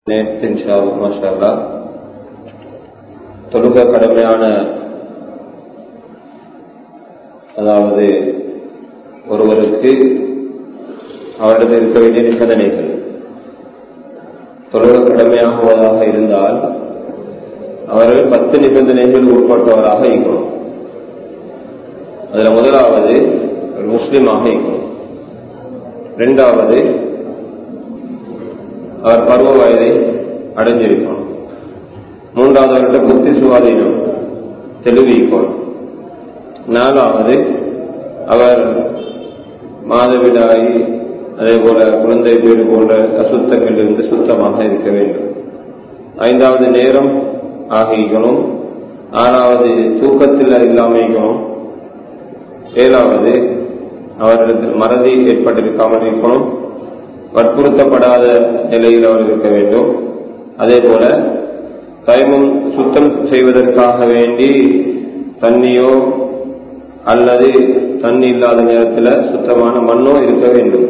நேற்று இன்ஷா மாஷா அல்லாஹ் தொழுக கடமையான அதாவது ஒருவருக்கு அவரிடம் இருக்க வேண்டிய நிபந்தனைகள் தொழுக கடமையாகுவதாக இருந்தால் அவர்கள் பத்து நிபந்தனைகள் உட்பட்டவராக இருக்கணும் அதுல முதலாவது ஒரு முஸ்லீமாக இருக்கணும் இரண்டாவது அவர் பருவ வயதை அடைஞ்சிருக்கணும் மூன்றாவது அவர்கிட்ட புத்தி சுவாதீனம் தெளிவிக்கணும் நாலாவது அவர் மாதவிடாய் அதே போல குழந்தை பேரு போன்ற அசுத்தங்களிலிருந்து சுத்தமாக இருக்க வேண்டும் ஐந்தாவது நேரம் ஆகிக்கணும் ஆறாவது தூக்கத்தில் இல்லாமல் இருக்கணும் ஏழாவது அவரிடத்தில் மறதி ஏற்பட்டிருக்காமல் இருக்கணும் வற்புறுத்தப்படாத நிலையில் அவர் இருக்க வேண்டும் அதே போல தயமும் சுத்தம் செய்வதற்காக வேண்டி தண்ணியோ அல்லது தண்ணி இல்லாத நேரத்தில் சுத்தமான மண்ணோ இருக்க வேண்டும்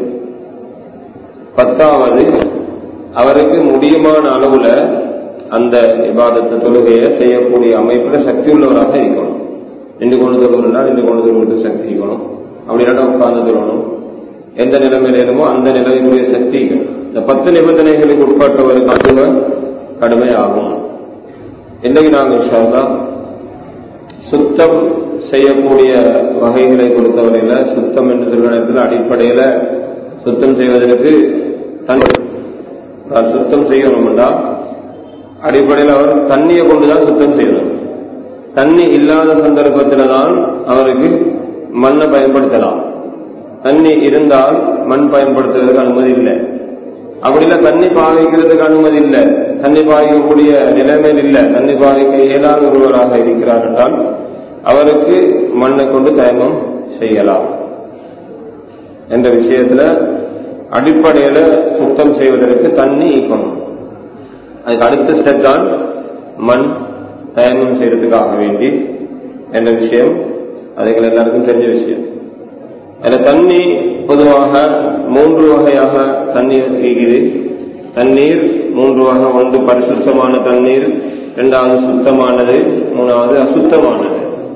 பத்தாவது அவருக்கு முடியுமான அளவுல அந்த விவாதத்தை தொழுகையை செய்யக்கூடிய அமைப்புல சக்தி உள்ளவராக இருக்கணும் நின்று கொண்டு தொழுகணும்னா நின்று கொண்டு தொழுகிறது சக்தி இருக்கணும் அப்படி இல்லாட்டா உட்கார்ந்து தொழணும் எந்த நிலைமையிலுமோ அந்த நிலைமைக்குரிய சக்திகள் இந்த பத்து நிபந்தனைகளுக்கு உட்பட்டவருக்கு அதுவ கடுமையாகும் இன்னைக்கு நாங்கள் சொல்லலாம் சுத்தம் செய்யக்கூடிய வகைகளை பொறுத்தவரையில சுத்தம் என்று சொல்ற நேரத்தில் அடிப்படையில சுத்தம் செய்வதற்கு தன் சுத்தம் செய்யணும்னா அடிப்படையில் அவர் தண்ணியை கொண்டுதான் சுத்தம் செய்யணும் தண்ணி இல்லாத சந்தர்ப்பத்தில் தான் அவருக்கு மண்ணை பயன்படுத்தலாம் தண்ணி இருந்தால் மண் பயன்படுத்துவதற்கு அனுமதி இல்லை அப்படி இல்லை தண்ணி பாவிக்கிறதுக்கு அனுமதி இல்லை தண்ணி பாவிக்கக்கூடிய நிலைமையில் இல்லை தண்ணி பாவிக்க இயலாத ஒருவராக இருக்கிறார் என்றால் அவருக்கு மண்ணை கொண்டு தயமம் செய்யலாம் என்ற விஷயத்துல அடிப்படையில சுத்தம் செய்வதற்கு தண்ணி ஈக்கணும் அதுக்கு அடுத்த ஸ்டெப் தான் மண் தயமம் செய்யறதுக்காக வேண்டி என்ற விஷயம் அதுகள் எல்லாருக்கும் தெரிஞ்ச விஷயம் அதில் தண்ணி பொதுவாக மூன்று வகையாக தண்ணீர் இருக்குது தண்ணீர் மூன்று வகை ஒன்று பரிசுத்தமான தண்ணீர் இரண்டாவது சுத்தமானது மூணாவது அசுத்தமானது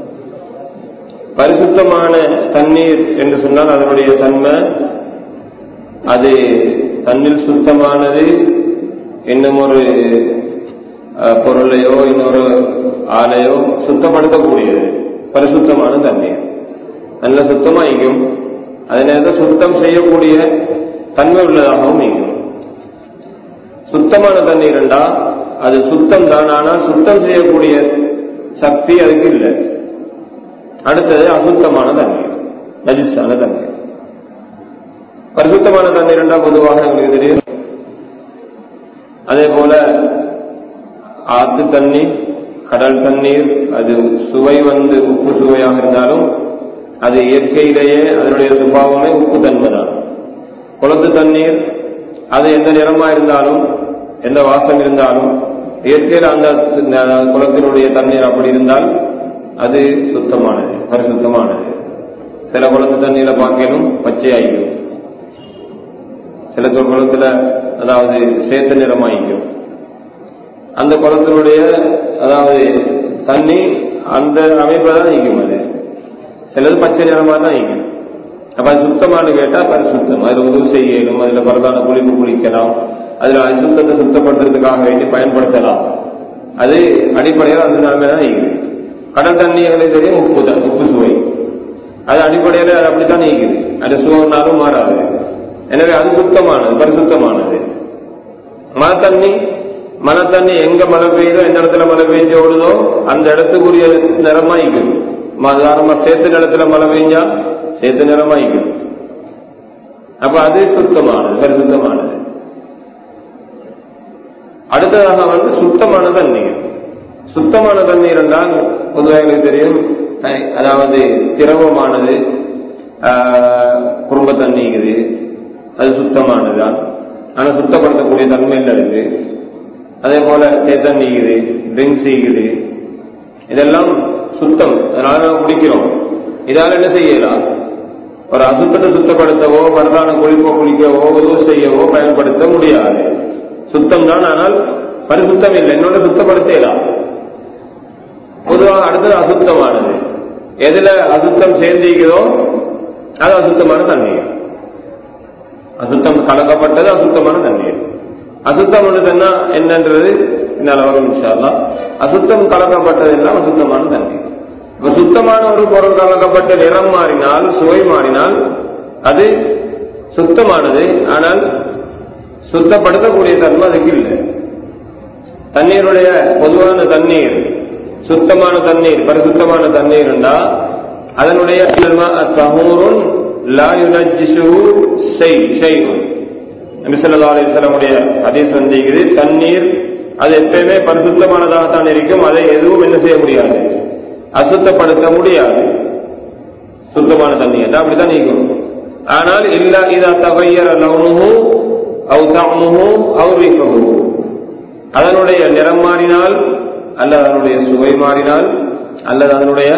பரிசுத்தமான தண்ணீர் என்று சொன்னால் அதனுடைய தன்மை அது தண்ணீர் சுத்தமானது இன்னும் ஒரு பொருளையோ இன்னொரு ஆலையோ சுத்தப்படுத்தக்கூடியது பரிசுத்தமான தண்ணீர் நல்ல சுத்தமாயிக்கும் அதே நேரத்தில் சுத்தம் செய்யக்கூடிய தன்மை உள்ளதாகவும் நீங்கும் சுத்தமான தண்ணீர் என்றா அது சுத்தம் தான் ஆனால் சுத்தம் செய்யக்கூடிய சக்தி அதுக்கு இல்லை அடுத்தது அசுத்தமான தண்ணீர் நஜிஸான தண்ணீர் பரிசுத்தமான தண்ணீர் என்றா பொதுவாக எங்களுக்கு தெரியும் அதே போல ஆத்து தண்ணீர் கடல் தண்ணீர் அது சுவை வந்து உப்பு சுவையாக இருந்தாலும் அது இயற்கையிலேயே அதனுடைய சுபாவமே உப்பு தன்மை தான் குளத்து தண்ணீர் அது எந்த நிறமா இருந்தாலும் எந்த வாசம் இருந்தாலும் இயற்கையில் அந்த குளத்தினுடைய தண்ணீர் அப்படி இருந்தால் அது சுத்தமானது பரிசுத்தமானது சில குளத்து தண்ணீரை பார்க்கலும் பச்சையாயிக்கும் சில குளத்துல அதாவது சேத்த நிறமாயிக்கும் அந்த குளத்தினுடைய அதாவது தண்ணி அந்த அமைப்பில் தான் நிற்கும் அது சிலது பச்சை நிறமாக தான் இருக்கும் அப்ப அது சுத்தமானு கேட்டா பரிசுத்தம் அதுல உதவி செய்யணும் அதுல பரதான குளிப்பு குளிக்கலாம் அதுல அசுத்தத்தை சுத்தப்படுத்துறதுக்காக வேண்டி பயன்படுத்தலாம் அது அடிப்படையில் அந்த நிலைமை தான் இருக்குது கடல் தண்ணி எங்களுக்கு தெரியும் உப்பு தான் உப்பு சுவை அது அடிப்படையில் அது அப்படித்தான் நீக்குது அது சுவைனாலும் மாறாது எனவே அது சுத்தமானது பரிசுத்தமானது மழை தண்ணி மழை தண்ணி எங்க மழை பெய்யுதோ எந்த இடத்துல மழை பெய்ஞ்சு ஓடுதோ அந்த இடத்துக்குரிய நிறமா இருக்குது சாதாரணமா சேத்து நிலத்துல மழை பெஞ்சா சேத்து நிறமாயிக்கும் அப்ப அது சுத்தமானது பரிசுத்தமானது அடுத்ததாக வந்து சுத்தமான தண்ணீர் சுத்தமான தண்ணீர் என்றால் பொதுவாக எங்களுக்கு தெரியும் அதாவது திரவமானது குடும்ப தண்ணீர் அது சுத்தமானதுதான் ஆனா சுத்தப்படுத்தக்கூடிய தன்மை இல்லை இருக்கு அதே போல தேத்தண்ணி இருக்குது ட்ரிங்க்ஸ் இருக்குது இதெல்லாம் சுத்தம் அதனால நம்ம குடிக்கிறோம் இதால என்ன செய்யலாம் ஒரு அசுத்தத்தை சுத்தப்படுத்தவோ மரதான குளிப்போ குளிக்கவோ உதவு செய்யவோ பயன்படுத்த முடியாது சுத்தம் தான் ஆனால் பரிசுத்தம் இல்லை என்னோட சுத்தப்படுத்தலாம் பொதுவாக அடுத்தது அசுத்தமானது எதுல அசுத்தம் சேர்ந்திருக்கிறதோ அது அசுத்தமான தண்ணீர் அசுத்தம் கலக்கப்பட்டது அசுத்தமான தண்ணீர் அசுத்தம் என்ன என்னன்றது இந்த அளவகம் இன்ஷால்லா அசுத்தம் கலக்கப்பட்டது எல்லாம் அசுத்தமான தண்ணீர் இப்ப சுத்தமான ஒரு பொருள் கலக்கப்பட்ட நிறம் மாறினால் சுவை மாறினால் அது சுத்தமானது ஆனால் சுத்தப்படுத்தக்கூடிய தன்மை அதுக்கு இல்லை தண்ணீருடைய பொதுவான தண்ணீர் சுத்தமான தண்ணீர் பரிசுத்தமான தண்ணீர் என்றா அதனுடைய தகூருன் லா யுனஜிசுஹு செய் செய்யும் நபிசல்லா அலிஸ்லமுடைய ஹதீஸ் வந்திருக்குது தண்ணீர் அது எப்பயுமே பரிசுத்தமானதாகத்தான் இருக்கும் அதை எதுவும் என்ன செய்ய முடியாது அசுத்தப்படுத்த முடியாது சுத்தமான தண்ணி என்றா அப்படித்தான் நீக்கணும் ஆனால் இல்ல இதா தகையர லவுனுஹு அவு தமுஹு அவு ரீஃபஹு அதனுடைய நிறம் மாறினால் அல்லது அதனுடைய சுவை மாறினால் அல்லது அதனுடைய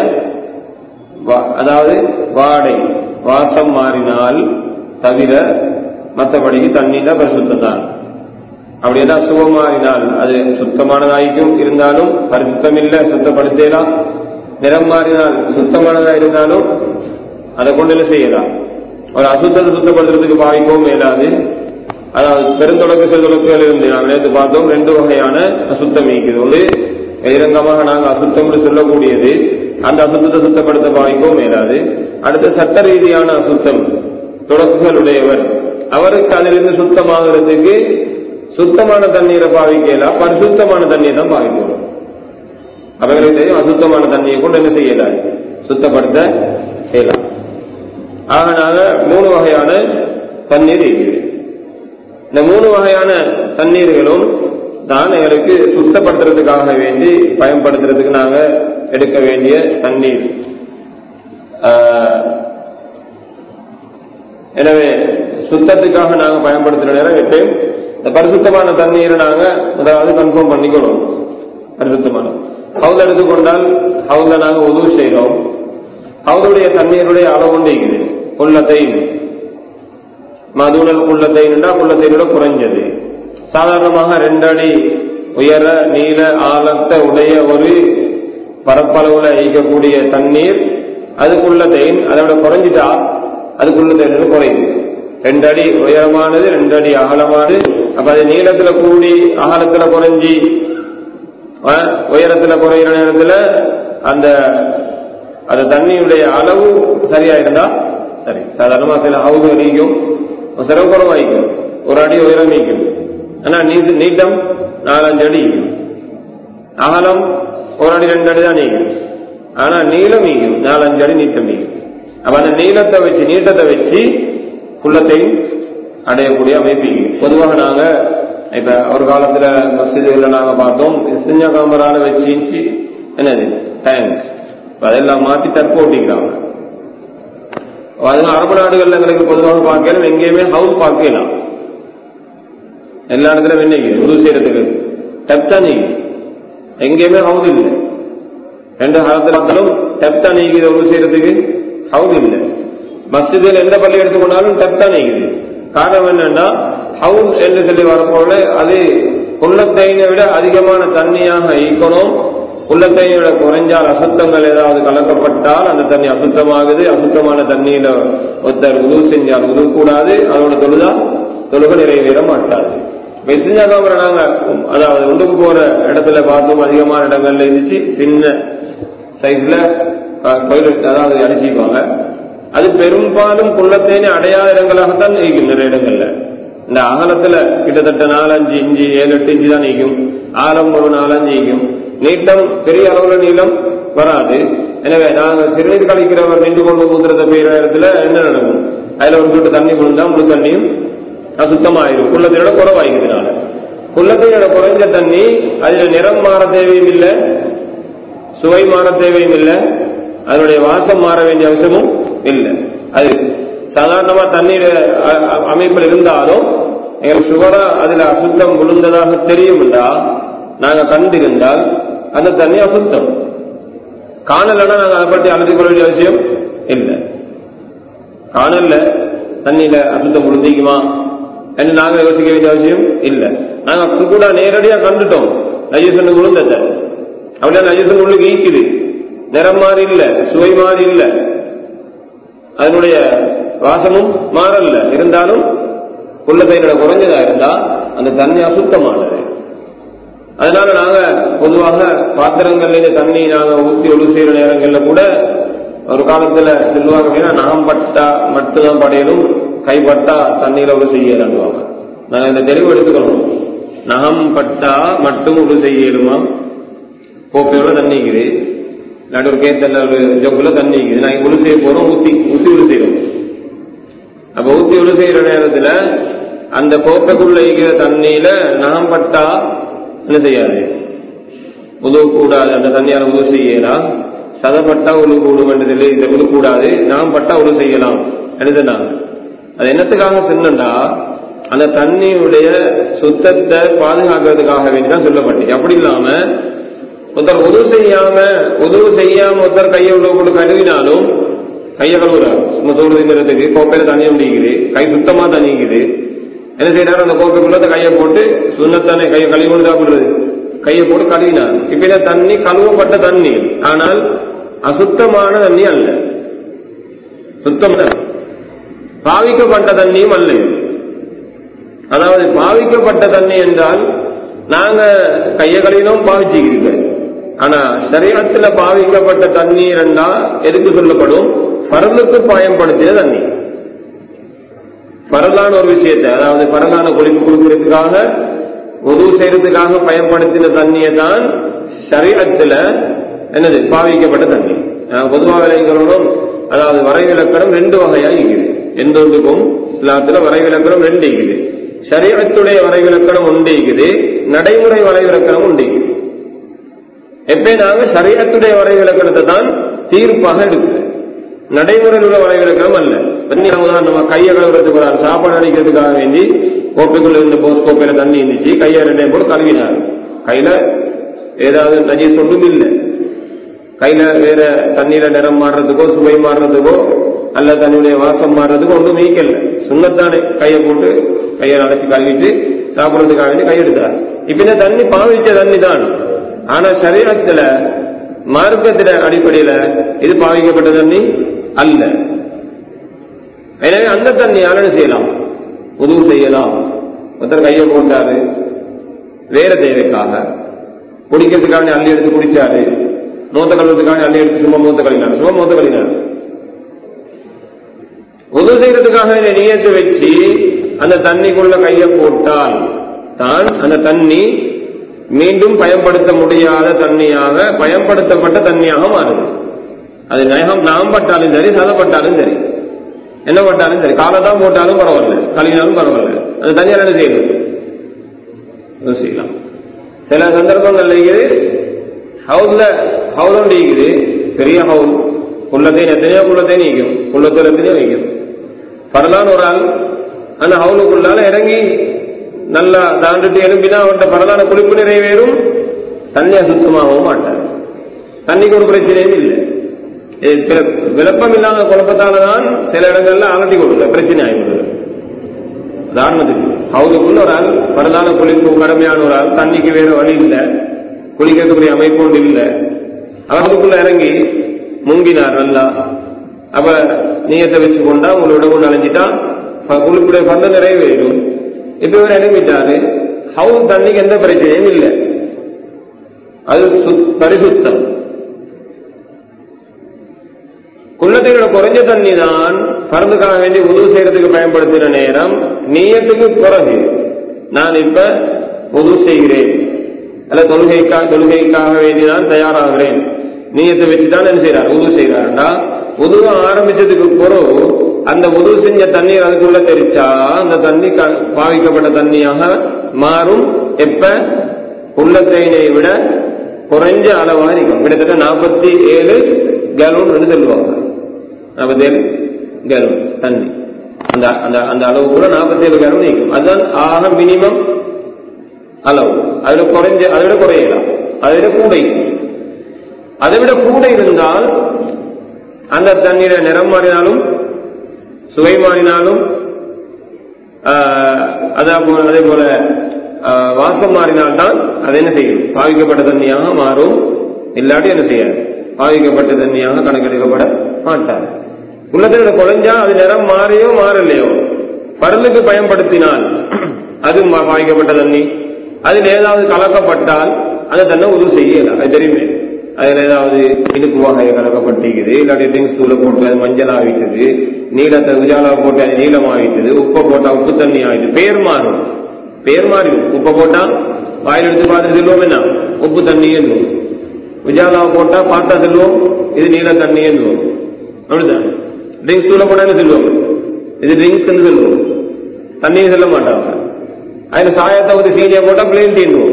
அதாவது வாடை வாசம் மாறினால் தவிர மற்றபடி தண்ணீர் பரிசுத்தம் தான் அப்படின்னா சுகம் மாறினால் அது சுத்தமானதாய்க்கும் இருந்தாலும் பரிசுத்தம் இல்லை சுத்தப்படுத்தலாம் நிறம் மாறினால் சுத்தமானதா இருந்தாலும் அதை கொண்டு என்ன செய்யலாம் ஒரு அசுத்தத்தை சுத்தப்படுத்துறதுக்கு பாவிக்கவும் மேலாது அதாவது பெருந்தொடக்கு சிறுதொடக்குகள் இருந்து நாங்கள் நேற்று பார்த்தோம் ரெண்டு வகையான அசுத்தம் இருக்குது ஒன்று பகிரங்கமாக நாங்கள் அசுத்தம்னு சொல்லக்கூடியது அந்த அசுத்தத்தை சுத்தப்படுத்த பாவிக்கவும் மேலாது அடுத்த சட்ட ரீதியான அசுத்தம் தொடக்குகளுடையவர் அவருக்கு அதிலிருந்து சுத்தமாகிறதுக்கு சுத்தமான தண்ணீரை பாவிக்கலாம் பரிசுத்தமான தண்ணீர் தான் பாவிக்கணும் அவர்களுக்கு தெரியும் அசுத்தமான தண்ணியை கொண்டு என்ன செய்யலாம் சுத்தப்படுத்த செய்யலாம் ஆகனால மூணு வகையான தண்ணீர் இருக்குது இந்த மூணு வகையான தண்ணீர்களும் தான் எங்களுக்கு சுத்தப்படுத்துறதுக்காக வேண்டி பயன்படுத்துறதுக்கு நாங்க எடுக்க வேண்டிய தண்ணீர் எனவே சுத்தத்துக்காக நாங்க பயன்படுத்துற நேரம் எப்பயும் இந்த பரிசுத்தமான தண்ணீரை நாங்க முதலாவது கன்ஃபார்ம் பண்ணிக்கணும் பரிசுத்தமான ஹவுல் எடுத்துக்கொண்டால் ஹவுல நாங்க உதவு செய்கிறோம் ஹவுலுடைய தண்ணீருடைய அளவு கொண்டிருக்குது உள்ளத்தை மதுடல் உள்ளத்தை உள்ளத்தை விட குறைஞ்சது சாதாரணமாக ரெண்டு அடி உயர நீள ஆழத்தை உடைய ஒரு பரப்பளவுல ஈக்கக்கூடிய தண்ணீர் அதுக்குள்ள தேன் அதை விட குறைஞ்சிட்டா அதுக்குள்ள தேன் குறையுது ரெண்டு அடி உயரமானது ரெண்டு அடி அகலமானது அப்ப அது நீளத்துல கூடி அகலத்துல குறைஞ்சி உயரத்துல குறையிற நேரத்துல அந்த அந்த தண்ணியுடைய அளவு சரியா இருந்தா சரி சாதாரணமா சில அவுது நீக்கும் சில குறவாய்க்கும் ஒரு அடி உயரம் நீக்கும் ஆனா நீ- நீட்டம் நாலஞ்சு அடி அகலம் ஒரு அடி ரெண்டு அடி தான் நீக்கும் ஆனா நீளம் நீக்கும் நாலஞ்சு அடி நீட்டம் நீக்கும் அப்ப அந்த நீளத்தை வச்சு நீட்டத்தை வச்சு குள்ளத்தை அடையக்கூடிய அமைப்பு பொதுவாக நாங்க இப்ப ஒரு காலத்துல மசிதிகளை நாங்க பார்த்தோம் சின்ன காமரால வச்சு என்னது டேங்க் இப்ப அதெல்லாம் மாத்தி தற்ப ஓட்டிக்கிறாங்க அதெல்லாம் அரபு நாடுகள்ல எங்களுக்கு பொதுவாக பார்க்கலாம் எங்கேயுமே ஹவுஸ் பார்க்கலாம் எல்லா இடத்துலயும் என்னைக்கு உதவு செய்யறதுக்கு டெப் தான் நீங்க எங்கேயுமே ஹவுஸ் இல்லை ரெண்டு காலத்திலும் டெப் தான் நீக்குது உதவு செய்யறதுக்கு ஹவுஸ் இல்லை மஸ்ஜிதில் எந்த பள்ளி எடுத்துக்கொண்டாலும் டெப் தான் நீக்குது காரணம் என்னன்னா ஹவுஸ் என்று சொல்லி வரப்போல அது உள்ளத்தைனை விட அதிகமான தண்ணியாக ஈக்கணும் உள்ளத்தைனை விட குறைஞ்சால் அசுத்தங்கள் ஏதாவது கலக்கப்பட்டால் அந்த தண்ணி அசுத்தமாகுது அசுத்தமான தண்ணியில ஒருத்தர் உதவு செஞ்சால் உதவு கூடாது அதோட தொழுதா தொழுக நிறைவேற மாட்டாது வெசிஞ்சாதான் நாங்க அதாவது ஒன்றுக்கு போற இடத்துல பார்த்தோம் அதிகமான இடங்கள்ல இருந்துச்சு சின்ன சைஸ்ல கோயில் அதாவது அடிச்சுக்குவாங்க அது பெரும்பாலும் குள்ளத்தேனி அடையாத இடங்களாகத்தான் இருக்கும் நிறைய இடங்கள்ல இந்த அகலத்துல கிட்டத்தட்ட நாலஞ்சு இஞ்சி ஏழு எட்டு இஞ்சி தான் நீக்கும் ஆழம் ஒரு நாலஞ்சு நீக்கும் நீட்டம் பெரிய அளவுல நீளம் வராது எனவே நாங்க சிறுநீர் கழிக்கிறவர் நின்று கொண்டு ஊத்துறத பெய்யற இடத்துல என்ன நடக்கும் அதுல ஒரு சொட்டு தண்ணி விழுந்தா முழு தண்ணியும் சுத்தமாயிரும் குள்ளத்தையோட குறவாயிருக்கிறதுனால குள்ளத்தையோட குறைஞ்ச தண்ணி அதுல நிறம் மாற தேவையும் இல்லை சுவை மாற தேவையும் இல்லை அதனுடைய வாசம் மாற வேண்டிய அவசியமும் இல்லை அது சாதாரணமா தண்ணீர் அ- அ- அமைப்பில் இருந்தாலும் எங்களுக்கு சுவரா அதுல அசுத்தம் விழுந்ததாக தெரியும்டா நாங்க கண்டிருந்தால் அந்த தண்ணி அசுத்தம் காணலன்னா நாங்க அதை பற்றி அழுது கொள்ள வேண்டிய அவசியம் இல்லை காணல்ல தண்ணியில அசுத்தம் விழுந்திக்குமா என்று நாங்க யோசிக்க வேண்டிய அவசியம் இல்ல நாங்க கூட நேரடியா கண்டுட்டோம் நஜீசன் விழுந்தத அப்படியே நஜீசன் உள்ளுக்கு ஈக்குது நிறம் மாறி இல்ல சுவை மாறி இல்ல அதனுடைய வாசமும் மாறல இருந்தாலும் குள்ளத்தைகள குறைஞ்சதா இருந்தா அந்த தண்ணி அசுத்தமானது அதனால நாங்க பொதுவாக பாத்திரங்கள்ல இந்த தண்ணி நாங்க ஊற்றி ஒழு செய்யற நேரங்கள்ல கூட ஒரு காலத்துல சொல்லுவாங்க அப்படின்னா நாம் பட்டா மட்டும்தான் படையலும் கைப்பட்டா தண்ணீர் ஒழு செய்யலாண்டுவாங்க நாங்க இந்த தெளிவு எடுத்துக்கணும் நகம் பட்டா மட்டும் ஒழு செய்யலுமா கோப்பையோட தண்ணிக்குது நடு ஒரு கேத்தல்ல ஒரு ஜொக்குல தண்ணிக்குது நாங்க ஒழு செய்ய போறோம் ஊத்தி ஊத்தி ஒழு செய்யறோம் அப்ப ஊத்தி ஒழு செய்யற நேரத்துல அந்த கோப்பைக்குள்ள இருக்கிற தண்ணியில நகம் பட்டா என்ன செய்யாது உதவு கூடாது அந்த தண்ணியால உதவு செய்யலாம் சதப்பட்டா உழு கூடும் என்றதில்லை இந்த உழு கூடாது நாம் பட்டா உழு செய்யலாம் எழுதுனாங்க அது என்னத்துக்காக சொன்னா அந்த தண்ணியுடைய சுத்தத்தை பாதுகாக்கிறதுக்காக வேண்டிதான் சொல்லப்பட்டு அப்படி இல்லாம ஒருத்தர் உதவு செய்யாம உதவு செய்யாம ஒருத்தர் கையை உள்ள கொண்டு கழுவினாலும் கையை கழுவுறாரு சும்மா சோறுங்கிறதுக்கு கோப்பையில தண்ணி முடிக்குது கை சுத்தமா தண்ணிக்குது என்ன செய்யறாரு அந்த கோப்பைக்குள்ள கையை போட்டு சுண்ணத்தானே கையை கழுவி கொண்டு சாப்பிடுறது கையை போட்டு கழுவினார் இப்ப இந்த தண்ணி கழுவப்பட்ட தண்ணி ஆனால் அசுத்தமான தண்ணி அல்ல சுத்தம் பாவிக்கப்பட்ட தண்ணியும் அல்ல அதாவது பாவிக்கப்பட்ட தண்ணி என்றால் நாங்க கையை கழுவினோம் பாவிச்சுக்கிறீங்க ஆனா சரீரத்துல பாவிக்கப்பட்ட தண்ணீர் என்றா எதுக்கு சொல்லப்படும் பரலுக்கு பயன்படுத்தின தண்ணி பரலான ஒரு விஷயத்தை அதாவது பரலான குளிப்பு கொடுக்கறதுக்காக உதவு செய்யறதுக்காக பயன்படுத்தின தண்ணியை தான் சரீரத்துல என்னது பாவிக்கப்பட்ட தண்ணி பொதுவாக விளைக்கிறோம் அதாவது வரைவிலக்கணம் ரெண்டு வகையா இருக்குது எந்த ஒன்றுக்கும் இஸ்லாத்துல வரைவிலக்கணம் ரெண்டு இருக்குது சரீரத்துடைய வரைவிலக்கணம் உண்டு இருக்குது நடைமுறை வரைவிலக்கணம் உண்டு இருக்குது எப்ப நாங்க சரீரத்துடைய வரைவிலக்கணத்தை தான் தீர்ப்பாக எடுக்கிறேன் நடைமுறையில் உள்ள வரைவிலக்கணம் அல்ல தண்ணி நம்ம கையை கழுவுறதுக்கு ஒரு சாப்பாடு அடிக்கிறதுக்காக வேண்டி கோப்பைக்குள்ள இருந்த போஸ் கோப்பையில தண்ணி இருந்துச்சு கையை ரெண்டே போட்டு கழுவினார் கையில ஏதாவது நஜீஸ் ஒன்றும் இல்லை கையில வேற தண்ணீர நிறம் மாறுறதுக்கோ சுவை மாறுறதுக்கோ அல்ல தன்னுடைய வாசம் மாறுறதுக்கோ ஒன்றும் மீக்கல சுண்ணத்தானே கையை போட்டு கையை அடைச்சு கழுவிட்டு சாப்பிடுறதுக்காக வேண்டி கையெடுத்தார் இப்ப இந்த தண்ணி பாவிச்ச தண்ணி தான் ஆனா சரீரத்துல மார்க்கத்தில அடிப்படையில இது பாவிக்கப்பட்ட தண்ணி அல்ல எனவே அந்த தண்ணியால என்ன செய்யலாம் உதவு செய்யலாம் ஒருத்தர் கையை போட்டாரு வேற தேவைக்காக குடிக்கிறதுக்காக அள்ளி எடுத்து குடிச்சாரு மூத்த கழுவுறதுக்காக அள்ளி எடுத்து சும்மா மூத்த கழினார் சும்மா மூத்த கழினார் உதவு செய்யறதுக்காக நீயத்தை வச்சு அந்த தண்ணிக்குள்ள கையை போட்டால் தான் அந்த தண்ணி மீண்டும் பயன்படுத்த முடியாத தண்ணியாக பயன்படுத்தப்பட்ட தண்ணியாக மாறுது அது நகம் நாம் பட்டாலும் சரி சதப்பட்டாலும் சரி என்ன பட்டாலும் சரி காலை தான் போட்டாலும் பரவாயில்ல கழுவினாலும் பரவாயில்ல அந்த தனியார் என்ன செய்யணும் செய்யலாம் சில சந்தர்ப்பங்கள்ல இருக்குது ஹவுஸ்ல ஹவுல் ஒன்று இருக்குது பெரிய ஹவுல் குள்ளத்தையும் எத்தனையோ குள்ளத்தையும் நீக்கும் குள்ளத்தில் எத்தனையோ வைக்கும் பரலான ஒரு ஆள் அந்த ஹவுலுக்குள்ளால இறங்கி நல்லா தாண்டிட்டு எழும்பினா அவர்கிட்ட பரலான குளிப்பு நிறைவேறும் தண்ணி அசுத்தமாகவும் மாட்டார் தண்ணிக்கு ஒரு பிரச்சனையும் இல்லை விளப்பம் இல்லாத குழப்பத்தால தான் சில இடங்கள்ல அகட்டி கொடுக்கல பிரச்சனை ஆகிவிடுது உதாரணத்துக்கு ஹவுதுக்குள்ள ஒரு ஆள் பரதான குளிப்பு கடமையான ஒரு ஆள் தண்ணிக்கு வேற வழி இல்லை குளிக்கக்கூடிய அமைப்பு ஒன்று இல்லை அவருக்குள்ள இறங்கி முங்கினார் நல்லா அப்ப நீயத்தை வச்சு கொண்டா உங்களோட ஒன்று அலைஞ்சிட்டா குளிப்புடைய பந்த நிறைவேறும் இப்ப இவர் இறங்கிட்டாரு ஹவுஸ் தண்ணிக்கு எந்த பிரச்சனையும் இல்லை அது பரிசுத்தம் குள்ளத்தையோட குறைஞ்ச தண்ணி தான் பறந்துக்காக வேண்டி உதவு செய்யறதுக்கு பயன்படுத்தின நேரம் நீயத்துக்கு பிறகு நான் இப்ப உதவு செய்கிறேன் அல்ல தொழுகைக்காக தொழுகைக்காக வேண்டிதான் தயாராகிறேன் நீயத்தை வச்சுதான் என்ன செய்யறார் உதவு செய்யறாருண்டா உதவ ஆரம்பிச்சதுக்கு பிறகு அந்த உதவு செஞ்ச தண்ணீர் அதுக்குள்ள தெரிச்சா அந்த தண்ணி பாவிக்கப்பட்ட தண்ணியாக மாறும் எப்ப உள்ளத்தைனை விட குறைஞ்ச அளவாக இருக்கும் கிட்டத்தட்ட நாற்பத்தி ஏழு கேலூன் சொல்லுவாங்க நாற்பத்தி ஏழு கேலூன் தண்ணி அந்த அந்த அந்த அளவு கூட நாற்பத்தி ஏழு கேலூன் நிற்கும் அதுதான் ஆக மினிமம் அளவு அதுல குறைஞ்ச அதை விட குறையலாம் அதை விட கூட அதை விட கூட இருந்தால் அந்த தண்ணீரை நிறம் மாறினாலும் சுவை மாறினாலும் ஆஹ், அதே போல அதே போல ஆஹ், வாசம் மாறினால்தான் அது என்ன செய்யும் பாவிக்கப்பட்ட தண்ணியாக மாறும் இல்லாட்டி என்ன செய்யாது பாவிக்கப்பட்ட தண்ணியாக கணக்கெடுக்கப்பட மாட்டார் உள்ளத்தில் குறைஞ்சா அது நிறம் மாறியோ மாறலையோ பருளுக்கு பயன்படுத்தினால் அது மா- பாவிக்கப்பட்ட தண்ணி அதில் ஏதாவது கலக்கப்பட்டால் அந்த தன்னை உதவு செய்யல அது தெரியுமே அதில் ஏதாவது இனிப்பு வகை கலக்கப்பட்டிருக்குது இல்லாட்டி ட்ரிங்க்ஸ் தூளை போட்டு அது மஞ்சள் ஆகிட்டது நீளத்தை உஜாலா போட்டு அது நீளம் ஆகிட்டது உப்பை போட்டா உப்பு தண்ணி ஆகிட்டு பேர் மாறும் பேர் மாறிடும் உப்பை போட்டா வாயில் எடுத்து பார்த்து சொல்லுவோம் என்ன உப்பு தண்ணி என்றும் உஜாலாவை போட்டா பார்த்தா சொல்லுவோம் இது நீல தண்ணி என்றும் அப்படிதான் ட்ரிங்க்ஸ் தூளை போட்டா என்ன சொல்லுவோம் இது ட்ரிங்க்ஸ் சொல்லுவோம் தண்ணியும் சொல்ல மாட்டாங்க அதுல சாயத்தை ஊற்றி சீனியை போட்டா பிளேன் தீண்டுவோம்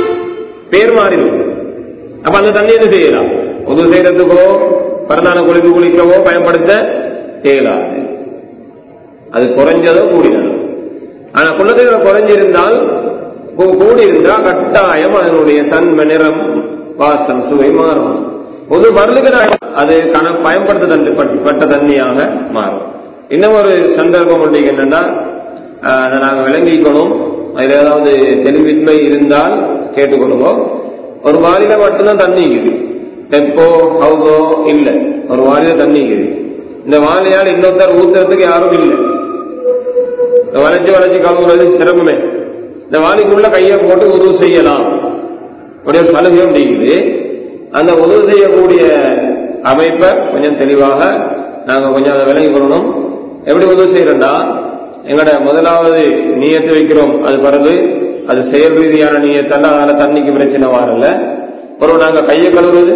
பேர் மாறிடும் அப்ப அந்த தண்ணி என்ன செய்யலாம் உதவு செய்யறதுக்கோ பரந்தான குளிப்பு குளிக்கவோ பயன்படுத்த இயலாது அது குறைஞ்சதோ கூடினதோ ஆனா குள்ளத்தில் குறைஞ்சிருந்தால் கூ- கூடியிருந்தா கட்டாயம் அதனுடைய தன்மை நிறம் வாசம் சுவை மாறும் பொது மருந்துக்கு நான் அது கண பயன்படுத்த தண்டு பட்- பட்ட தண்ணியாக மாறும் இன்னும் ஒரு சந்தர்ப்பம் உண்டு என்னன்னா ஆஹ், அதை நாங்கள் விளங்கிக்கணும் அதில் ஏதாவது தெளிவின்மை இருந்தால் கேட்டுக்கொள்வோம் ஒரு வாளியில மட்டும்தான் தண்ணி இருக்குது டெப்போ ஹவுஸோ இல்லை ஒரு வாளியில தண்ணி இருக்குது இந்த வாளியால் இன்னொருத்தர் ஊத்துறதுக்கு யாரும் இல்லை இந்த வளைச்சு வளைச்சு கழுவுறது சிரமமே இந்த வாளிக்குள்ள கையை போட்டு உதவு செய்யலாம் அப்படி ஒரு சலுகை அப்படிங்குது அந்த உதவு செய்யக்கூடிய அமைப்பை கொஞ்சம் தெளிவாக நாங்க கொஞ்சம் அதை விலகி கொள்ளணும் எப்படி உதவு செய்யறோம்டா எங்கட முதலாவது நீயத்தை வைக்கிறோம் அது பிறகு அது செயல் ரீதியான நீயத்தல்ல அதனால தண்ணிக்கு பிரச்சனை வரல அப்புறம் நாங்க கையை கழுவுறது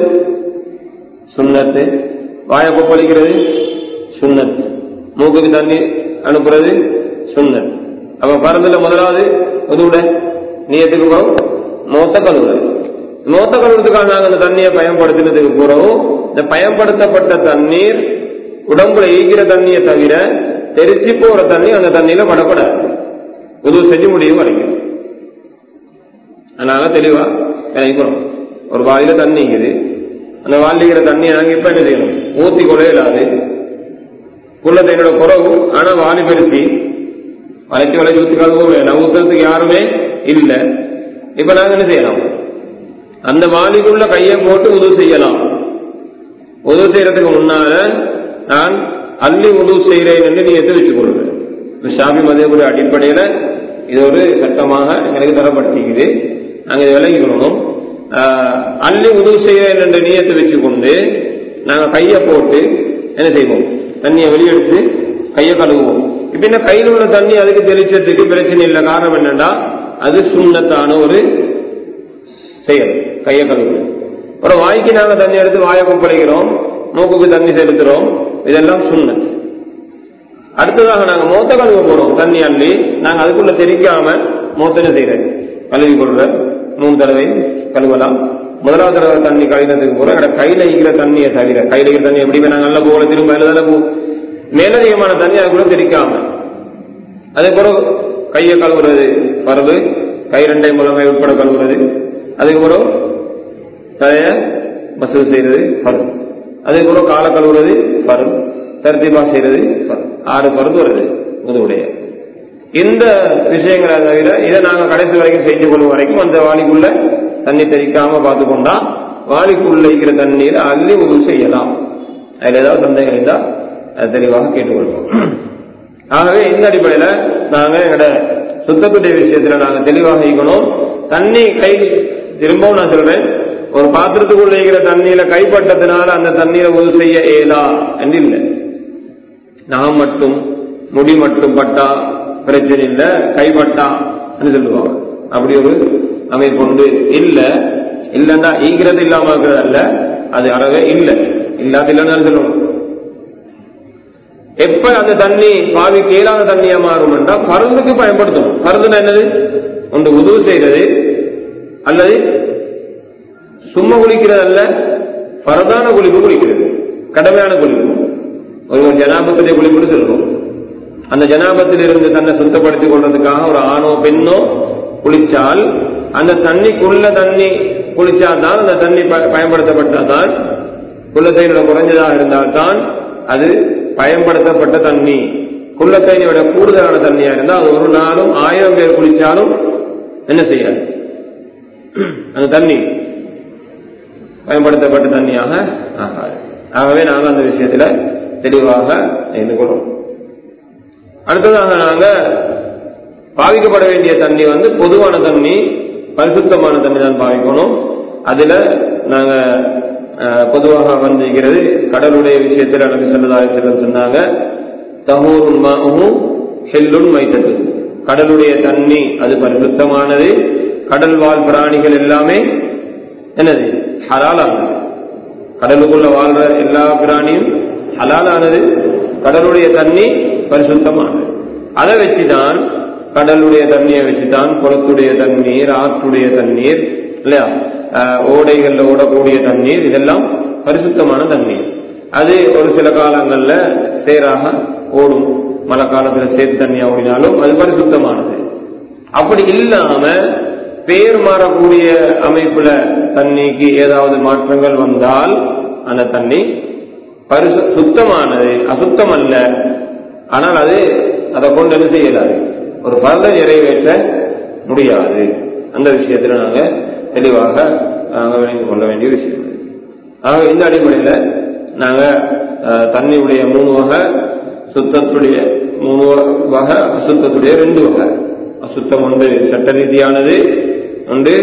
சுண்ணத்து வாயை கொப்பளிக்கிறது சுண்ணத்து மூக்குக்கு தண்ணி அனுப்புறது சுண்ணத் அப்ப பரந்துல முதலாவது உதவுட நீயத்துக்கு போறோம் மொத்த கழுவுறது மொத்த கழுவுறதுக்காக நாங்க அந்த தண்ணியை பயன்படுத்தினதுக்கு போறோம் இந்த பயன்படுத்தப்பட்ட தண்ணீர் உடம்புல ஈகிற தண்ணியை தவிர தெரிச்சு போற தண்ணி அந்த தண்ணியில படப்படாது உதவு செஞ்சு முடியும் வரைக்கும் அதனால தெளிவா விளைக்கணும் ஒரு வாயில தண்ணி இருக்குது அந்த வாளிக்கிற தண்ணியை நாங்க இப்ப என்ன செய்யணும் ஊத்தி கொலையிலாது குள்ளத்தை என்னோட குறவு ஆனா வாலி பெருசி வளைச்சு வளைச்சு ஊத்தி கழுவும் வேணாம் ஊத்துறதுக்கு யாருமே இல்ல இப்ப நாங்க என்ன செய்யலாம் அந்த வாலிக்குள்ள கையை போட்டு உதவு செய்யலாம் உதவு செய்யறதுக்கு முன்னால நான் அள்ளி உதவு செய்கிறேன் என்று நீ எடுத்து வச்சுக் கொள்வேன் ஷாபி மதேபுடைய அடிப்படையில இது ஒரு சட்டமாக எங்களுக்கு தரப்பட்டிருக்குது நாங்க இதை விலகிக்கணும் ஆஹ், அள்ளி உதவு செய்கிறேன் என்று நீயத்தை வச்சுக்கொண்டு நாங்க கையை போட்டு என்ன செய்வோம் தண்ணியை வெளியெடுத்து கையை கழுவுவோம் இப்ப என்ன கையில் உள்ள தண்ணி அதுக்கு தெளிச்சதுக்கு பிரச்சனை இல்லை காரணம் என்னன்னா அது சுண்ணத்தான ஒரு செயல் கையை கழுவு அப்புறம் வாய்க்கு நாங்க தண்ணி எடுத்து வாயை கொப்பளிக்கிறோம் மூக்குக்கு தண்ணி செலுத்துறோம் இதெல்லாம் சுண்ணத் அடுத்ததாக நாங்க மூத்த கழுவ போறோம் தண்ணி அள்ளி நாங்க அதுக்குள்ள தெரிக்காம மூத்தனை செய்யறது கழுவி கொள்ற மூணு தடவை கழுவலாம் முதலாவது தடவை தண்ணி கழினதுக்கு போற எங்கட கையில இருக்கிற தண்ணியை தவிர கையில இருக்கிற தண்ணி எப்படி நாங்க நல்ல போல திரும்ப தானே போ மேலதிகமான தண்ணி அதுக்குள்ள தெரிக்காம அதே போல கையை கழுவுறது பரவு கை ரெண்டை மூலமை உட்பட கழுவுறது அதுக்கப்புறம் தலைய மசூல் செய்யறது பருவம் அதுக்கப்புறம் காலை கழுவுறது பருவம் தர்த்திபா செய்யறது பருவம் ஆறு பருவம் வருது முதுவுடைய இந்த விஷயங்களை தவிர இதை நாங்க கடைசி வரைக்கும் செஞ்சு கொள்ளும் வரைக்கும் அந்த வாளிக்குள்ள தண்ணி தெளிக்காம பார்த்து கொண்டா வாளிக்குள்ள இருக்கிற தண்ணீரை அள்ளி உதவு செய்யலாம் அதுல ஏதாவது சந்தேகம் இருந்தா அதை தெளிவாக கேட்டுக்கொள்வோம் ஆகவே இந்த அடிப்படையில நாங்க எங்கட சுத்தத்துடைய விஷயத்துல நாங்க தெளிவாக இருக்கணும் தண்ணி கை திரும்பவும் நான் சொல்றேன் ஒரு பாத்திரத்துக்குள்ள இருக்கிற தண்ணியில கைப்பட்டதுனால அந்த தண்ணீரை உதவு செய்ய ஏதா என்று இல்லை நான் மட்டும் முடி மட்டும் பட்டா பிரச்சனை இல்லை கைப்பட்டா சொல்லுவாங்க அப்படி ஒரு அமைப்பு உண்டு இல்ல இல்லன்னா ஈக்கிறது இல்லாம இருக்கிறது அல்ல அது அறவே இல்லை இல்லாத இல்லைன்னு சொல்லணும் எப்ப அந்த தண்ணி பாவி கேளாத தண்ணியா மாறும் என்றால் பருந்துக்கு பயன்படுத்தணும் பருந்துனா என்னது ஒன்று உதவு செய்யறது அல்லது சும்மா குளிக்கிறது அல்ல பரதான குளிப்பு குளிக்கிறது கடமையான குளிப்பு ஒரு ஜனாபத்துடைய குளிப்புன்னு சொல்லுவோம் அந்த ஜனாபத்தில் இருந்து தன்னை சுத்தப்படுத்திக் கொள்றதுக்காக ஒரு ஆணோ பெண்ணோ குளிச்சால் அந்த தண்ணிக்குள்ள தண்ணி குளிச்சாதான் அந்த தண்ணி ப- பயன்படுத்தப்பட்டாதான் குள்ளத்தையோட குறைஞ்சதாக இருந்தால்தான் அது பயன்படுத்தப்பட்ட தண்ணி குள்ளத்தண்ணி விட கூடுதலான தண்ணியா இருந்தா அது ஒரு நாளும் ஆயிரம் பேர் குளிச்சாலும் என்ன செய்யாது அந்த தண்ணி பயன்படுத்தப்பட்ட தண்ணியாக ஆகாது ஆகவே நாங்கள் அந்த விஷயத்துல தெளிவாக இருந்து கொள்வோம் அடுத்ததாக நாங்க பாவிக்கப்பட வேண்டிய தண்ணி வந்து பொதுவான தண்ணி பரிசுத்தமான தண்ணி தான் பாவிக்கணும் அதுல நாங்க அஹ், பொதுவாக வந்திருக்கிறது கடலுடைய விஷயத்தில் நபி ஸல்லல்லாஹு அலைஹி வஸல்லம் சொன்னாங்க தஹூருன் மாஹும் ஹெல்லுன் மைத்தத்து கடலுடைய தண்ணி அது பரிசுத்தமானது கடல் வாழ் பிராணிகள் எல்லாமே என்னது ஹலாலானது கடலுக்குள்ள வாழ்ற எல்லா பிராணியும் ஹலாலானது கடலுடைய தண்ணி பரிசுத்தமானது அதை வச்சுதான் கடலுடைய தண்ணியை வச்சுதான் குளத்துடைய தண்ணீர் ஆற்றுடைய தண்ணீர் இல்லையா ஆஹ் ஓடைகள்ல ஓடக்கூடிய தண்ணீர் இதெல்லாம் பரிசுத்தமான தண்ணீர் அது ஒரு சில காலங்கள்ல சேராக ஓடும் மழை காலத்துல சேத்து தண்ணியா ஓடினாலும் அது பரிசுத்தமானது அப்படி இல்லாம பேர் மாறக்கூடிய அமைப்புல தண்ணிக்கு ஏதாவது மாற்றங்கள் வந்தால் அந்த தண்ணி பரிசு சுத்தமானது அசுத்தம் அல்ல ஆனால் அது அதை கொண்டு என்ன செய்யலாது ஒரு பரத நிறைவேற்ற முடியாது அந்த விஷயத்துல நாங்க தெளிவாக நாங்க விளங்கிக் கொள்ள வேண்டிய விஷயம் இது. ஆக இந்த அடிப்படையில நாங்க அஹ், தண்ணியுடைய மூணு வகை சுத்தத்துடைய மூணு வகை அசுத்தத்துடைய ரெண்டு வகை அசுத்தம் ஒன்று சட்ட ரீதியானது ஒன்று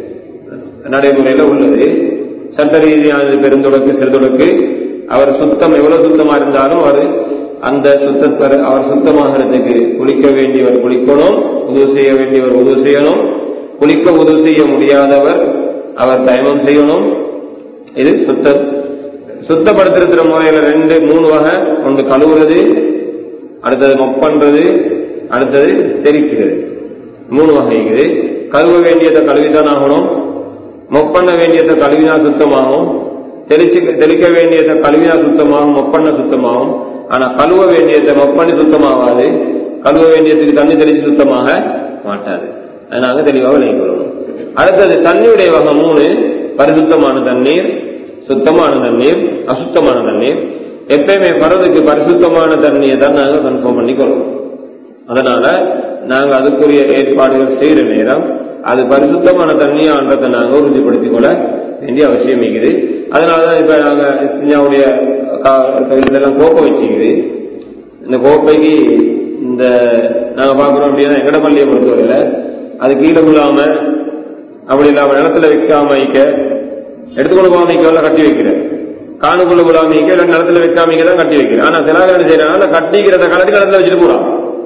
நடைமுறையில உள்ளது சட்ட ரீதியானது பெருந்தொடக்கு சிறுதொடக்கு அவர் சுத்தம் எவ்வளவு சுத்தமா இருந்தாலும் அவர் அந்த சுத்தத்தை அவர் சுத்தமாகிறதுக்கு குளிக்க வேண்டியவர் குளிக்கணும் உதவு செய்ய வேண்டியவர் உதவு செய்யணும் குளிக்க உதவு செய்ய முடியாதவர் அவர் தயமம் செய்யணும் இது சுத்த சுத்தப்படுத்துற முறையில ரெண்டு மூணு வகை ஒன்று கழுவுறது அடுத்தது மொப் பண்றது அடுத்தது தெரிக்கிறது மூணு வகை இருக்குது கழுவ வேண்டியதை கழுவிதான் ஆகணும் மொப் பண்ண வேண்டியதை கழுவினா சுத்தமாகும் தெளிச்சு தெளிக்க வேண்டியதை கழுவினா சுத்தமாகும் மொப்பண்ண சுத்தமாகும் ஆனா கழுவ வேண்டியதை மொப்பண்ணி சுத்தமாகாது கழுவ வேண்டியதுக்கு தண்ணி தெளிச்சு சுத்தமாக மாட்டாது அதை நாங்க தெளிவாக விளங்கிக் கொள்ளணும் அடுத்தது தண்ணியுடைய வகை மூணு பரிசுத்தமான தண்ணீர் சுத்தமான தண்ணீர் அசுத்தமான தண்ணீர் எப்பயுமே பரதுக்கு பரிசுத்தமான தண்ணியை தான் நாங்க கன்ஃபார்ம் பண்ணி கொள்ளணும் அதனால நாங்க அதுக்குரிய ஏற்பாடுகள் செய்யற நேரம் அது பரிசுத்தமான தண்ணியான்றதை நாங்க உறுதிப்படுத்திக் கொள்ள வேண்டிய அவசியம் இருக்குது அதனாலதான் இப்ப நாங்க இஸ்லாவுடைய இதெல்லாம் கோப்பை வச்சுக்குது இந்த கோப்பைக்கு இந்த நாங்க பாக்குறோம் அப்படின்னா எங்கட பள்ளியை பொறுத்தவரையில அது கீழே விழாம அப்படி இல்லாம நிலத்துல வைக்காம வைக்க எடுத்துக்கொண்டு போகாம வைக்க கட்டி வைக்கிறேன் காணுக்குள்ள விழாம வைக்க இல்லை நிலத்துல வைக்காம தான் கட்டி வைக்கிறேன் ஆனா சில என்ன செய்யறாங்க அந்த கட்டிக்கிறத கலட்டி நிலத்துல வச்சுட்டு போறான்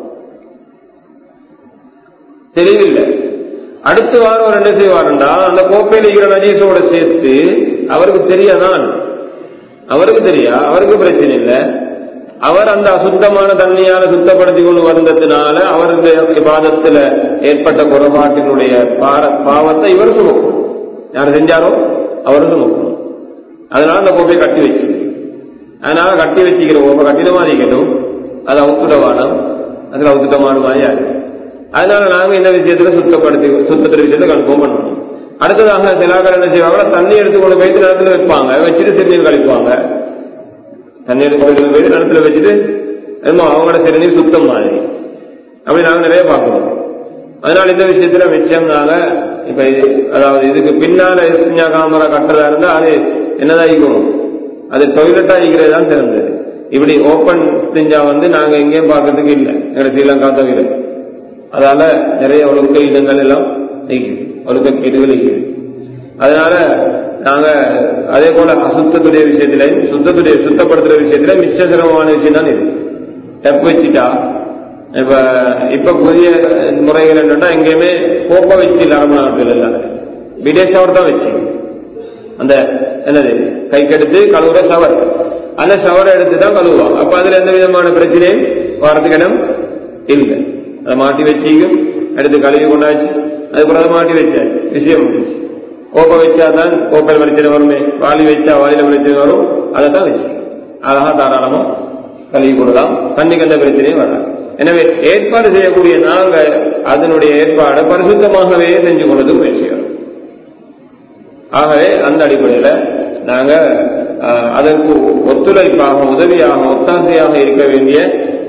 தெளிவில்லை அடுத்த வாரம் அவர் என்ன செய்வாருண்டா அந்த கோப்பையில் இருக்கிற நஜீஸோட சேர்த்து அவருக்கு தெரியாதான் அவருக்கு தெரியா அவருக்கு பிரச்சனை இல்லை அவர் அந்த அசுத்தமான தண்ணியால சுத்தப்படுத்தி கொண்டு வந்ததுனால அவருடைய விவாதத்துல ஏற்பட்ட குறைபாட்டினுடைய பார- பாவத்தை இவர் சுமக்கும் யார் செஞ்சாரோ அவர் சுமக்கும் அதனால அந்த கோப்பையை கட்டி வச்சு அதனால கட்டி வச்சுக்கிற கோப்பை கட்டிடமா இருக்கட்டும் அது அவுத்துடவானம் அதுல அவுத்துட்டமான மாதிரி ஆகும் அதனால நாங்க இந்த விஷயத்துல சுத்தப்படுத்தி சுத்தத்துல விஷயத்தை கன்ஃபார்ம் பண்ணணும் அடுத்ததாக சிலாக்கள் என்ன செய்வாங்க தண்ணி எடுத்து கொண்டு போயிட்டு நிலத்துல வைப்பாங்க வச்சுட்டு சிறுநீர் கழிப்பாங்க தண்ணி எடுத்து கொண்டு போயிட்டு நிலத்துல வச்சுட்டு என்னமோ அவங்களோட சிறுநீர் சுத்தம் மாதிரி அப்படி நாங்க நிறைய பார்க்கிறோம் அதனால இந்த விஷயத்துல மிச்சம் நாங்க இப்ப இது அதாவது இதுக்கு பின்னால இஸ்திஞ்சா காமரா கட்டுறதா இருந்தா அது என்னதான் இருக்கணும் அது டொய்லெட்டா இருக்கிறது தான் சிறந்தது இப்படி ஓப்பன் இஸ்திஞ்சா வந்து நாங்க எங்கேயும் பார்க்கறதுக்கு இல்லை எங்க ஸ்ரீலங்கா தவிர அதால நிறைய ஒழுக்க இடங்கள் எல்லாம் நீக்குது ஒழுக்க கேடுகள் நீக்குது அதனால நாங்க அதே போல அசுத்தத்துடைய விஷயத்திலையும் சுத்தத்துடைய சுத்தப்படுத்துற விஷயத்துல மிச்ச சிரமமான விஷயம் தான் இது டெப் வச்சுட்டா இப்ப இப்ப புதிய முறைகள் என்னன்னா எங்கேயுமே கோப்பை வச்சு இல்லை அரபு நாட்டில் எல்லாம் விடே ஷவர் தான் வச்சு அந்த என்னது கைக்கெடுத்து கழுவுற ஷவர் அந்த ஷவரை எடுத்து தான் கழுவுவாங்க அப்ப அதுல எந்த விதமான பிரச்சனையும் வரதுக்கு இடம் இல்லை அதை மாட்டி வச்சிக்கும் எடுத்து கழுவி கொண்டாச்சு அதுக்கப்புறம் அதை மாட்டி வச்சாச்சு விஷயம் முடிஞ்சுச்சு. கோப்பை வச்சாதான் கோப்பையில் பிரச்சனை வருமே வாளி வச்சா வாளியில பிரச்சனை வரும் அதை தான் வச்சு அழகா தாராளமா கழுவி கொள்ளலாம் தண்ணிக்கு எந்த பிரச்சனையும் வராது எனவே ஏற்பாடு செய்யக்கூடிய நாங்க அதனுடைய ஏற்பாடை பரிசுத்தமாகவே செஞ்சு கொண்டது முயற்சி செய்யணும் ஆகவே அந்த அடிப்படையில நாங்க அஹ், அதற்கு ஒத்துழைப்பாக உதவியாக ஒத்தாசையாக இருக்க வேண்டிய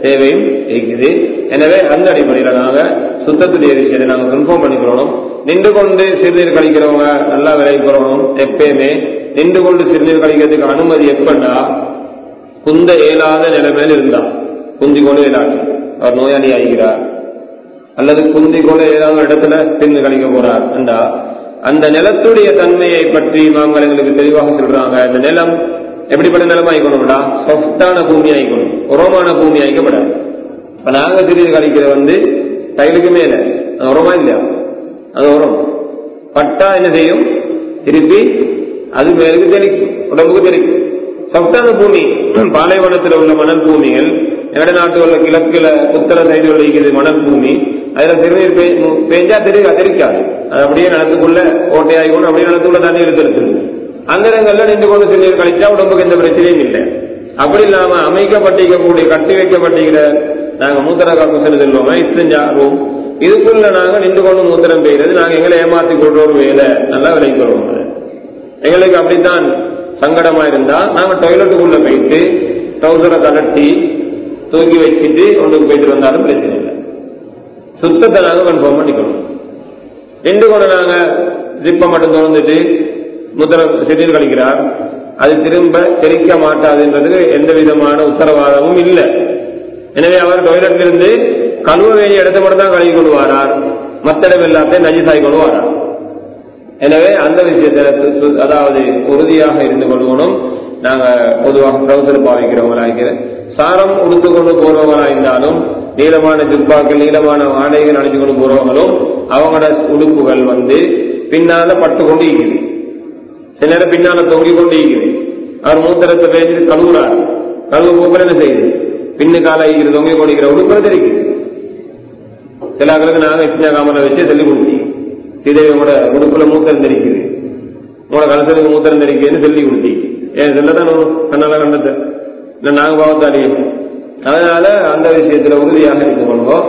தேவையும் இருக்குது எனவே அந்த அடிப்படையில் நாங்க சுத்தத்துடைய விஷயத்தை நாங்க கன்ஃபார்ம் பண்ணிக்கிறோம் நின்று கொண்டு சிறுநீர் கழிக்கிறவங்க நல்லா விளைவிக்கிறோம் எப்பயுமே நின்று கொண்டு சிறுநீர் கழிக்கிறதுக்கு அனுமதி எப்பண்டா குந்த இயலாத நிலைமையில் இருந்தா குந்தி கொண்டு இயலாது அவர் நோயாளி ஆகிறார் அல்லது குந்தி கொண்டு ஏதாவது ஒரு இடத்துல பின்னு கழிக்க போறார் என்றா அந்த நிலத்துடைய தன்மையை பற்றி நாங்கள் எங்களுக்கு தெளிவாக சொல்றாங்க அந்த நிலம் எப்படிப்பட்ட நிலம் ஆயிக்கணும்டா சொஃப்டான பூமி ஆயிக்கணும் உரமான பூமி ஆயிக்கப்படாது இப்ப நாங்க சிறிது கழிக்கிற வந்து டைலுக்கு மேல அது உரமா இல்லையா அது உரம் பட்டா என்ன செய்யும் திருப்பி அது மேலுக்கு தெளிக்கும் உடம்புக்கு தெளிக்கும் சொஃப்டான பூமி பாலைவனத்தில் உள்ள மணல் பூமிகள் எங்கட நாட்டு உள்ள கிழக்குல உத்தர சைடு உள்ள இருக்குது மணல் பூமி அதுல சிறுநீர் பெய்- பெய்ஞ்சா தெரி தெரிக்காது அது அப்படியே நிலத்துக்குள்ள ஓட்டையாகி கொண்டு அப்படியே நிலத்துக்குள்ள தண்ணி எடுத்து அந்த இடங்கள்ல நின்று கொண்டு சிறுநீர் கழிச்சா உடம்புக்கு எந்த பிரச்சனையும் இல்லை அப்படி இல்லாம அமைக்கப்பட்டிருக்கக்கூடிய கட்டி வைக்கப்பட்டிருக்கிற நாங்க மூத்திர காப்பு செலுத்தலுவோம் இஸ்தஞ்சா ரூம் இதுக்குள்ள நாங்க நின்று கொண்டு மூத்திரம் பெய்கிறது நாங்க எங்களை ஏமாத்தி கொள்ற ஒரு வேலை நல்லா விளைக்கிறோம் எங்களுக்கு அப்படித்தான் சங்கடமா இருந்தா நாங்க டாய்லெட்டுக்குள்ள போயிட்டு ட்ரௌசரை கலட்டி தூக்கி வச்சுட்டு ஒன்றுக்கு போயிட்டு வந்தாலும் பிரச்சனை இல்லை சுத்தத்தை நாங்க கன்ஃபார்ம் பண்ணிக்கணும் ரெண்டு கொண்டு நாங்க ஜிப்பை மட்டும் திறந்துட்டு முத்திரம் சிறுநீர் கழிக்கிறார் அது திரும்ப தெரிக்க மாட்டாதுன்றது எந்த விதமான உத்தரவாதமும் இல்லை எனவே அவர் டாய்லெட்ல இருந்து கழுவ வேண்டிய இடத்தை மட்டும் தான் கழுவி கொண்டு வரார் மற்ற இடம் எல்லாத்தையும் நஜிசாய் கொண்டு வரார் எனவே அந்த விஷயத்துல சு- சு- அதாவது உறுதியாக இருந்து கொள்வனும் நாங்க பொதுவாக ட்ரௌசர் பாவிக்கிறவங்களா இருக்கிறேன் சாரம் உடுத்து கொண்டு போறவங்களா இருந்தாலும் நீளமான ஜிப்பாக்கள் நீளமான ஆடைகள் அணிஞ்சு கொண்டு போறவங்களும் அவங்களோட உடுப்புகள் வந்து பின்னால பட்டு கொண்டு இருக்குது சில நேரம் பின்னால தொங்கி கொண்டு இருக்குது அவர் மூத்தரத்தை பேசிட்டு கழுவுறாரு கழுவு போக்கில் என்ன செய்யுது பின்னு கால இருக்கிற தொங்கி கொண்டிருக்கிற உடுப்புகள் தெரியுது சில ஆக்களுக்கு நாங்க இத்தனை காமலை வச்சு சொல்லி கொடுத்தி சீதை உங்களோட உடுப்புல மூத்தரம் தெரிக்குது உங்களோட கலசத்துக்கு மூத்தரம் தெரிக்குதுன்னு சொல்லி கொடுத்தி ஏன் சொல்லதான் கண்ணால கண்டத்தை இல்லை நாங்க பாவத்தாளியே அதனால அந்த விஷயத்துல உறுதியாக இருந்து கொள்வோம்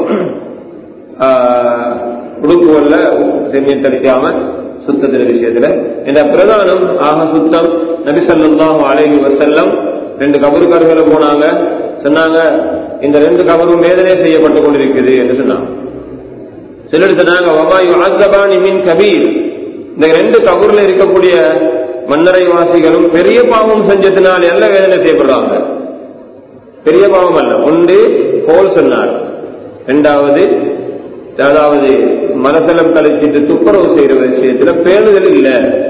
ஆஹ், உடுப்புகள்ல செம்மியை தெளிக்காம சுத்தத்தின விஷயத்துல இந்த பிரதானம் ஆக சுத்தம் நபி ஸல்லல்லாஹு அலைஹி வஸல்லம் ரெண்டு கபறுக்காரர்களை போனாங்க சொன்னாங்க இந்த ரெண்டு கபரும் வேதனை செய்யப்பட்டு கொண்டிருக்குது என்று சொன்னாங்க சிலர் சொன்னாங்க வமா யுஅஸ்ஸபானி மின் கபீர் இந்த ரெண்டு கபூர்ல இருக்கக்கூடிய மன்னரை வாசிகளும் பெரிய பாவம் செஞ்சதுனால் எல்ல வேதனை செய்யப்படுறாங்க பெரிய பாவம் அல்ல ஒன்று கோல் சொன்னார் இரண்டாவது அதாவது மனசலம் கழிச்சிட்டு துப்புரவு செய்யற விஷயத்துல பேணுதல் இல்ல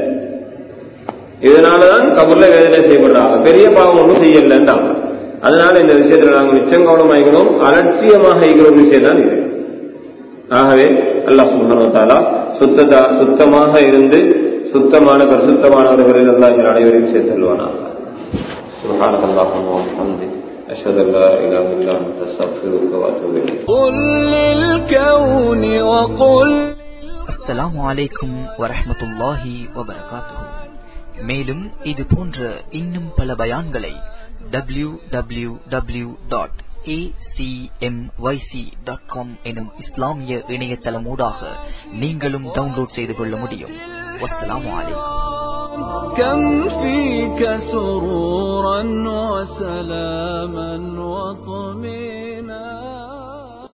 இதனாலதான் கபூர்ல வேதனை செய்யப்படுறாங்க பெரிய பாவம் ஒன்றும் செய்யலன்றாங்க அதனால இந்த விஷயத்துல நாங்கள் நிச்சயம் கவனமாகணும் அலட்சியமாக இருக்கிற ஒரு விஷயம் தான் இது ஆகவே அல்லாஹ் சுப்ஹானஹு வ தஆலா சுத்ததா சுத்தமாக இருந்து சுத்தமான பரிசுத்தமானவர்களில் அல்லாஹ் எங்கள் அனைவரையும் சேர்த்தல்வானாக சுப்ஹானக அல்லாஹும்ம வ பிஹம்திக் அஷ்ஹது அன் லா இலாஹா இல்லா அன்த அஸ்தக்ஃபிருக்க வ அத்தூபு இலைக் قل للكون وقل அஸ்ஸலாமு அலைக்கும் வரஹ்மத்துல்லாஹி வபரகாத்துஹு மேலும் இது போன்ற இன்னும் பல பயான்களை W W W dot dot com எனும் இஸ்லாமிய இணையதளமூடாக நீங்களும் டவுன்லோட் செய்து கொள்ள முடியும் வஸ்ஸலாமு அலைக்கும் كم فيك سرورا وسلاما وطمئنا